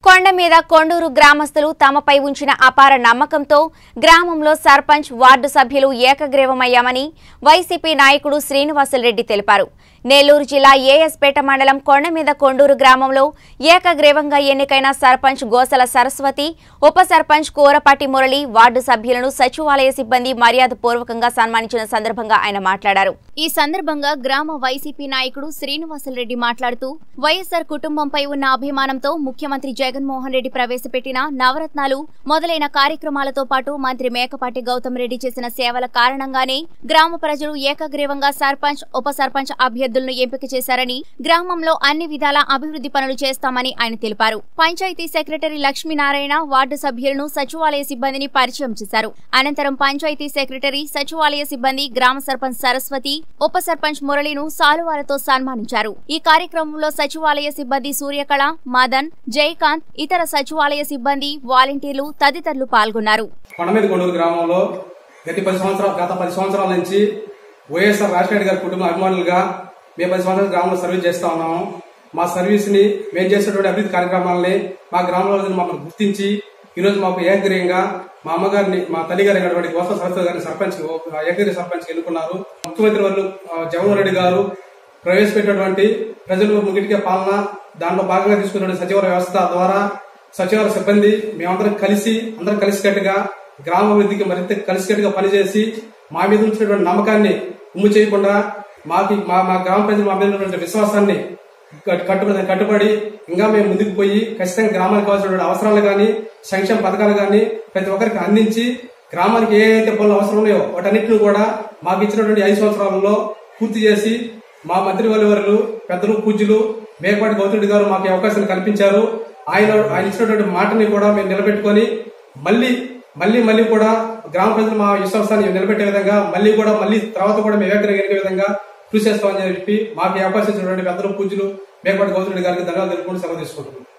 కొండ మీద కొండూరు గ్రామస్తులు తమపై ఉంచిన అపార నమ్మకంతో గ్రామంలో సర్పంచ్ వార్డు సభ్యులు ఏకగ్రీవమయ్యామని వైసీపీ నాయకుడు శ్రీనివాసులరెడ్డి తెలిపారు నెల్లూరు జిల్లా ఏఎస్పేట మండలం కొండ మీద కొండూరు గ్రామంలో ఏకగ్రీవంగా ఎన్నికైన సర్పంచ్ గోసల సరస్వతి ఉప సర్పంచ్ కూరపాటి మురళి వార్డు సభ్యులను సచివాలయ సిబ్బంది మర్యాదపూర్వకంగా సన్మానించిన సందర్భంగా ఆయన మాట్లాడారు ఈ సందర్భంగా గ్రామ వైసీపీ నాయకుడు శ్రీనివాసులరెడ్డి మాట్లాడుతూ వైఎస్సార్ కుటుంబంపై ఉన్న అభిమానంతో ముఖ్యమంత్రి జగన్మోహన్ రెడ్డి ప్రవేశపెట్టిన నవరత్నాలు మొదలైన కార్యక్రమాలతో పాటు మంత్రి మేకపాటి గౌతమ్ రెడ్డి చేసిన సేవల కారణంగానే గ్రామ ప్రజలు ఏకగ్రీవంగా సర్పంచ్ ఉప సర్పంచ్ అభ్యర్థులను ఎంపిక చేశారని గ్రామంలో అన్ని విధాల అభివృద్ధి పనులు చేస్తామని ఆయన తెలిపారు పంచాయతీ సెక్రటరీ లక్ష్మీనారాయణ వార్డు సభ్యులను సచివాలయ సిబ్బందిని పరిచయం చేశారు అనంతరం పంచాయతీ సెక్రటరీ సచివాలయ సిబ్బంది గ్రామ సర్పంచ్ సరస్వతి ఉప సర్పంచ్ మురళిను సాలువాలతో సన్మానించారు ఈ కార్యక్రమంలో సచివాలయ సిబ్బంది సూర్యకళ మదన్ జయకాంత్ ఇతర సచివాలయ సిబ్బంది వాలంటీర్లు తదితరులు పాల్గొన్నారు కొండమీద కొండూరు గ్రామంలో గత పది సంవత్సరాల గత పది సంవత్సరాల నుంచి వైఎస్ఆర్ రాజశేఖర గారి కుటుంబ అభిమానులుగా మేము పది సంవత్సరాల గ్రామంలో సర్వీస్ చేస్తా ఉన్నాము మా సర్వీస్ ని మేము చేసేటువంటి అభివృద్ధి కార్యక్రమాలని మా గ్రామంలో మమ్మల్ని గుర్తించి ఈ రోజు మాకు ఏకగ్రీయంగా మా అమ్మగారిని మా తల్లిగారి అయినటువంటి గోస సరస్వతి గారిని సర్పంచ్ ఏకగ్రీయ సర్పంచ్ ఎన్నుకున్నారు ముఖ్యమంత్రి వర్లు జగన్మోహన్ రెడ్డి గారు ప్రవేశపెట్టినటువంటి ప్రజలు ముగిటికే పాలన దాంట్లో భాగంగా తీసుకున్నటువంటి సచివాలయ వ్యవస్థ ద్వారా సచివాలయ సిబ్బంది మేమందరం కలిసి అందరం కలిసికట్టుగా గ్రామ అభివృద్ధికి మరింత కలిసికట్టుగా పనిచేసి మా మీద ఉంచినటువంటి నమ్మకాన్ని ఉమ్ము చేయకుండా మాకి మా మా గ్రామ ప్రజలు మా మీద ఉన్నటువంటి విశ్వాసాన్ని కట్టు- కట్టుబడి కట్టుబడి ఇంకా మేము ముందుకు పోయి ఖచ్చితంగా గ్రామానికి కావాల్సినటువంటి అవసరాలు కానీ సంక్షేమ పథకాలు కానీ ప్రతి ఒక్కరికి అందించి గ్రామానికి ఏ అయితే పనులు అవసరం ఉన్నాయో వాటన్నిటిని కూడా మాకు ఇచ్చినటువంటి ఐదు సంవత్సరాలలో పూర్తి చేసి మా మంత్రి వారు పెద్దలు పూజ్యులు మేకపాటి గౌతముడి గారు మాకు ఈ అవకాశాన్ని కల్పించారు ఆయన ఆయన ఇచ్చినటువంటి మాటని కూడా మేము నిలబెట్టుకొని మళ్ళీ మళ్ళీ మళ్ళీ కూడా గ్రామ ప్రజలు మా విశ్వాసాన్ని నిలబెట్టే విధంగా మళ్ళీ కూడా మళ్ళీ తర్వాత కూడా మేము ఏకగ్రహం ఎరిగే విధంగా కృషి చేస్తామని చెప్పి మాకు ఈ అవకాశం ఇచ్చినటువంటి పెద్దలు పూజ్యులు మేకపాటి గౌతముడి గారికి ధన్యవాదాలు తెలుపుకుంటూ సెలవు తీసుకుంటున్నాం